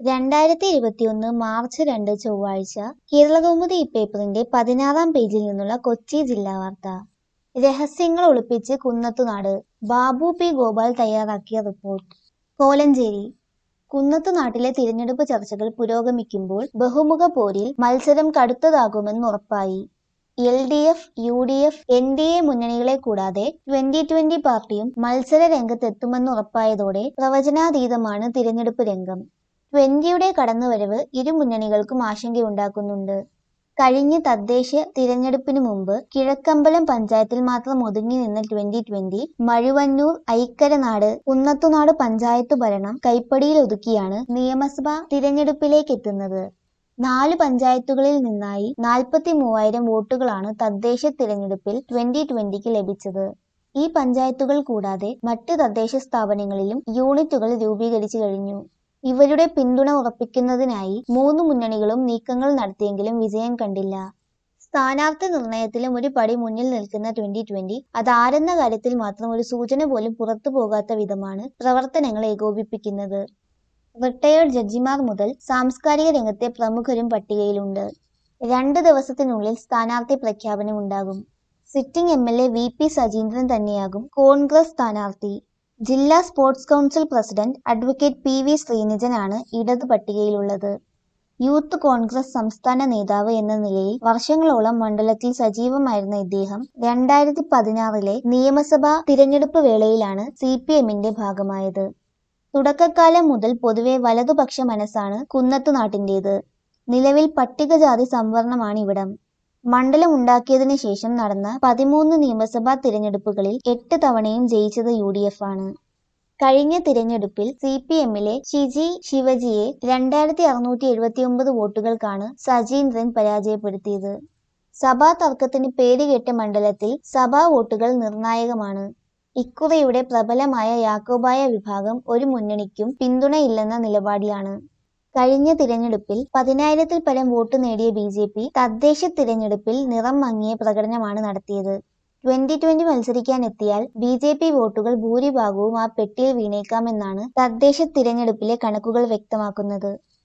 രണ്ടായിരത്തി ഇരുപത്തിയൊന്ന് മാർച്ച് രണ്ട് ചൊവ്വാഴ്ച കേരളകൗമുദി ഇപ്പേപ്പറിന്റെ പതിനാറാം പേജിൽ നിന്നുള്ള കൊച്ചി ജില്ലാ വാർത്ത രഹസ്യങ്ങൾ ഒളിപ്പിച്ച് കുന്നത്തുനാട് ബാബു പി ഗോപാൽ തയ്യാറാക്കിയ റിപ്പോർട്ട് കോലഞ്ചേരി കുന്നത്തുനാട്ടിലെ തിരഞ്ഞെടുപ്പ് ചർച്ചകൾ പുരോഗമിക്കുമ്പോൾ ബഹുമുഖ പോരിൽ മത്സരം കടുത്തതാകുമെന്ന് ഉറപ്പായി L D F U D F N D A മുന്നണികളെ കൂടാതെ ട്വന്റി ട്വന്റി പാർട്ടിയും മത്സര രംഗത്തെത്തുമെന്ന് ഉറപ്പായതോടെ പ്രവചനാതീതമാണ് തിരഞ്ഞെടുപ്പ് രംഗം ട്വന്റിയുടെ കടന്നുവരവ് ഇരു മുന്നണികൾക്കും ആശങ്കയുണ്ടാക്കുന്നുണ്ട് കഴിഞ്ഞ തദ്ദേശ തിരഞ്ഞെടുപ്പിന് മുമ്പ് കിഴക്കമ്പലം പഞ്ചായത്തിൽ മാത്രം ഒതുങ്ങി നിന്ന ട്വന്റി ട്വന്റി മഴുവന്നൂർ ഐക്കരനാട് കുന്നത്തുനാട് പഞ്ചായത്ത് ഭരണം കൈപ്പടിയിൽ ഒതുക്കിയാണ് നിയമസഭാ തിരഞ്ഞെടുപ്പിലേക്ക് എത്തുന്നത് നാല് പഞ്ചായത്തുകളിൽ നിന്നായി നാൽപ്പത്തി മൂവായിരം വോട്ടുകളാണ് തദ്ദേശ തിരഞ്ഞെടുപ്പിൽ ട്വന്റി ട്വന്റിക്ക് ലഭിച്ചത് ഈ പഞ്ചായത്തുകൾ കൂടാതെ മറ്റ് തദ്ദേശ സ്ഥാപനങ്ങളിലും യൂണിറ്റുകൾ രൂപീകരിച്ചു കഴിഞ്ഞു ഇവരുടെ പിന്തുണ ഉറപ്പിക്കുന്നതിനായി മൂന്ന് മുന്നണികളും നീക്കങ്ങൾ നടത്തിയെങ്കിലും വിജയം കണ്ടില്ല സ്ഥാനാർത്ഥി നിർണയത്തിലും ഒരു പടി മുന്നിൽ നിൽക്കുന്ന ട്വന്റി ട്വന്റി അതാരെന്ന കാര്യത്തിൽ മാത്രം ഒരു സൂചന പോലും പുറത്തു പോകാത്ത വിധമാണ് പ്രവർത്തനങ്ങൾ ഏകോപിപ്പിക്കുന്നത് റിട്ടയേർഡ് ജഡ്ജിമാർ മുതൽ സാംസ്കാരിക രംഗത്തെ പ്രമുഖരും പട്ടികയിലുണ്ട് രണ്ട് ദിവസത്തിനുള്ളിൽ സ്ഥാനാർത്ഥി പ്രഖ്യാപനം ഉണ്ടാകും sitting M L A V P Sajeendran തന്നെയാകും കോൺഗ്രസ് സ്ഥാനാർത്ഥി ജില്ലാ sports council president advocate P V ശ്രീനിജനാണ് ഇടത് പട്ടികയിലുള്ളത് യൂത്ത് കോൺഗ്രസ് സംസ്ഥാന നേതാവ് എന്ന നിലയിൽ വർഷങ്ങളോളം മണ്ഡലത്തിൽ സജീവമായിരുന്ന ഇദ്ദേഹം രണ്ടായിരത്തി പതിനാറിലെ നിയമസഭാ തിരഞ്ഞെടുപ്പ് വേളയിലാണ് സി പി എമ്മിന്റെ ഭാഗമായത് തുടക്കകാലം മുതൽ പൊതുവെ വലതുപക്ഷ മനസ്സാണ് കുന്നത്തുനാട്ടിൻ്റേത് നിലവിൽ പട്ടികജാതി സംവരണമാണ് ഇവിടം മണ്ഡലം ഉണ്ടാക്കിയതിനു ശേഷം നടന്ന പതിമൂന്ന് നിയമസഭാ തിരഞ്ഞെടുപ്പുകളിൽ എട്ട് തവണയും ജയിച്ചത് യു ഡി എഫ് ആണ് കഴിഞ്ഞ തിരഞ്ഞെടുപ്പിൽ സി പി എമ്മിലെ ഷിജി ശിവജിയെ രണ്ടായിരത്തി അറുന്നൂറ്റി എഴുപത്തിയൊമ്പത് വോട്ടുകൾക്കാണ് സജീന്ദ്രൻ പരാജയപ്പെടുത്തിയത് സഭാ തർക്കത്തിന് പേരുകേട്ട മണ്ഡലത്തിൽ സഭാ വോട്ടുകൾ നിർണായകമാണ് ഇക്കുറിയുടെ പ്രബലമായ യാക്കോബായ വിഭാഗം ഒരു മുന്നണിക്കും പിന്തുണയില്ലെന്ന നിലപാടിലാണ് കഴിഞ്ഞ തിരഞ്ഞെടുപ്പിൽ പതിനായിരത്തിൽ പരം വോട്ട് നേടിയ ബി ജെ പി തദ്ദേശ തിരഞ്ഞെടുപ്പിൽ നിറം മങ്ങിയ പ്രകടനമാണ് നടത്തിയത് ട്വന്റി ട്വന്റി മത്സരിക്കാനെത്തിയാൽ ബി ജെ പി വോട്ടുകൾ ഭൂരിഭാഗവും ആ പെട്ടിയിൽ വീണേക്കാമെന്നാണ് തദ്ദേശ തിരഞ്ഞെടുപ്പിലെ കണക്കുകൾ വ്യക്തമാക്കുന്നത്